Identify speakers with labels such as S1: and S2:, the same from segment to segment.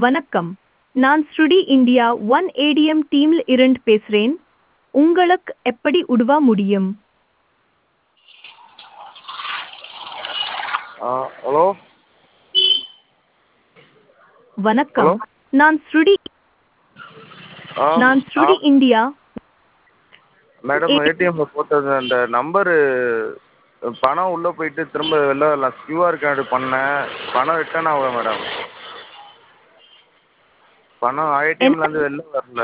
S1: வணக்கம் நான் ஸ்ருடி இந்தியா ஒன் ஏடிஎம் டீம்ல இருந்து பேசுறேன் உங்களுக்கு எப்படி உதவ முடியும்
S2: ஆ ஹலோ
S1: வணக்கம்
S2: Hello?
S1: நான் ஸ்ருடி
S2: ஆ
S1: நான் ஸ்ருடி இந்தியா
S2: மேடம்
S1: ஏ-
S2: ஏடிஎம்ல போட்டது அந்த நம்பரு பணம் உள்ளே போயிட்டு திரும்ப வெளில வரல கியூஆர் கார்டு பண்ணேன் பணம் ரிட்டர்ன் ஆகல மேடம் பணம் ஏடிஎம்லேருந்து வெளில வரல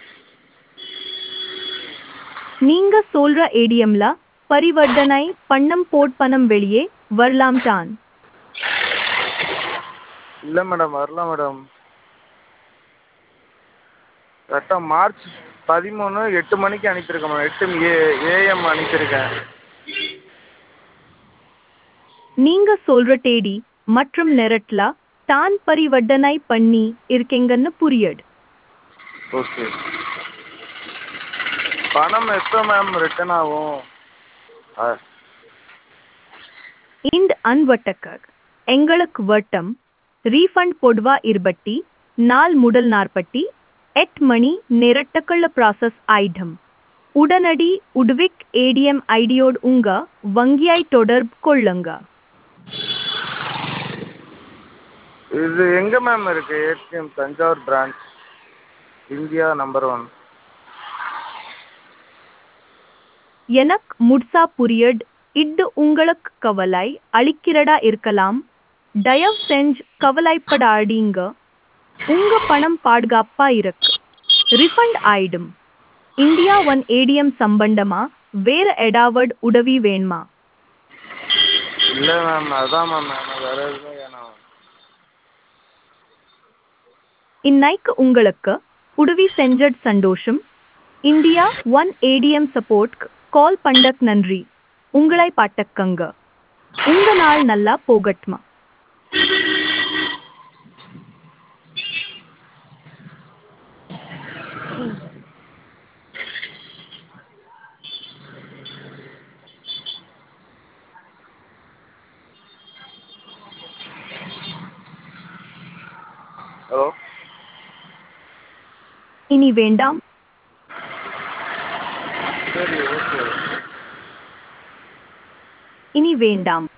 S1: நீங்க சொல்ற ஏடிஎம்ல பரிவர்த்தனை பணம் போட் பணம் வெளியே வரலாம் தான்
S2: இல்லை மேடம் வரல மேடம் கரெக்டாக மார்ச் பதிமூணு எட்டு மணிக்கு அனுப்பியிருக்கேன் மேடம் எட்டு ஏ ஏஎம் அனுப்பியிருக்கேன்
S1: நீங்க சொல்ற தேதி மற்றும் நேரத்துல தான் பரிவர்த்தனை பண்ணி இருக்கீங்கன்னு புரியுது
S2: ஓகே பணம் எப்போ மேம் ரிட்டர்ன் ஆகும் ஆ
S1: இந்த அன்வட்டக்க எங்களுக்கு வட்டம் ரீஃபண்ட் பொதுவா இருபட்டி நாள் முதல் நாற்பட்டி எட் மணி நேரட்டக்குள்ள ப்ராசஸ் ஆயிடும் உடனடி உட்விக் ஏடிஎம் ஐடியோடு உங்க வங்கியாய் தொடர்பு கொள்ளுங்க
S2: இது எங்கே மேம் இருக்கு ATM Thanjavur branch India number one
S1: எனக்கு முட்சா புரியட் இது உங்களுக்கு கவலை அளிக்கிறதா இருக்கலாம் தயவு செஞ்சு கவலைப்படாதீங்க உங்க பணம் பாதுகாப்பா இருக்கு ரிஃபண்ட் ஆயிடும் இந்தியா ஒன் ஏடிஎம் சம்பந்தமா வேற ஏதாவது உதவி வேணுமா
S2: இல்லை மேம் அதான் மேம் எனக்கு வேறு எதுவும் வேணாம்
S1: இன்னைக்கு உங்களுக்கு உதவி செஞ்சது சந்தோஷம் India one ATM support call பண்ணக் நன்றி உங்களை பாட்டக்கங்க உங்க நாள் நல்லா போகட்மா
S2: ஹலோ
S1: இனி வேண்டாம்
S2: சரி ஓகே
S1: இனி வேண்டாம்